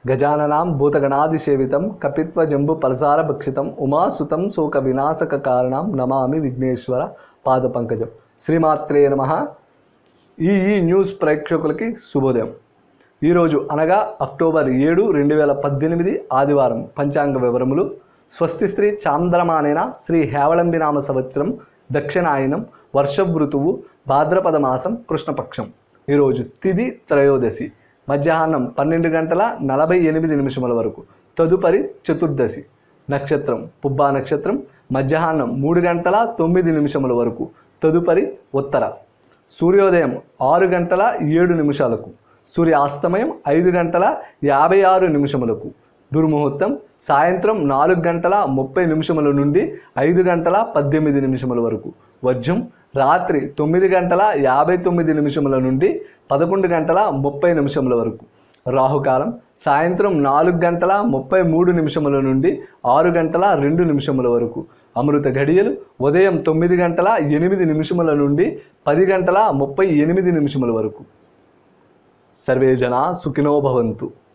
గజాననాం భూతగణాదిసేవితం కపిత్వ జంబు పలసార భక్షితం ఉమాసుతం శోక వినాశక కారణం నమామి విఘ్నేశ్వర పాద పంకజం శ్రీమాత్రే నమ ఈ ఈ న్యూస్ ప్రేక్షకులకి శుభోదయం ఈరోజు అనగా అక్టోబర్ ఏడు రెండు వేల పద్దెనిమిది ఆదివారం పంచాంగ వివరములు స్వస్తి శ్రీ చాంద్రమానేన శ్రీ హేవళంబి నామ సంవత్సరం దక్షిణాయనం వర్షవృతువు భాద్రపద మాసం కృష్ణపక్షం ఈరోజు తిది త్రయోదశి మధ్యాహ్నం పన్నెండు గంటల నలభై ఎనిమిది నిమిషముల వరకు తదుపరి చతుర్దశి నక్షత్రం పుబ్బా నక్షత్రం మధ్యాహ్నం మూడు గంటల తొమ్మిది నిమిషముల వరకు తదుపరి ఉత్తర సూర్యోదయం ఆరు గంటల ఏడు నిమిషాలకు సూర్యాస్తమయం ఐదు గంటల యాభై ఆరు నిమిషములకు దుర్ముహూర్తం సాయంత్రం నాలుగు గంటల ముప్పై నిమిషముల నుండి ఐదు గంటల పద్దెనిమిది నిమిషముల వరకు వజ్రం రాత్రి తొమ్మిది గంటల యాభై తొమ్మిది నిమిషముల నుండి పదకొండు గంటల ముప్పై నిమిషముల వరకు రాహుకాలం సాయంత్రం నాలుగు గంటల ముప్పై మూడు నిమిషముల నుండి ఆరు గంటల రెండు నిమిషముల వరకు అమృత గడియలు ఉదయం తొమ్మిది గంటల ఎనిమిది నిమిషముల నుండి పది గంటల ముప్పై ఎనిమిది నిమిషముల వరకు సర్వే జనా సుఖినో భవంతు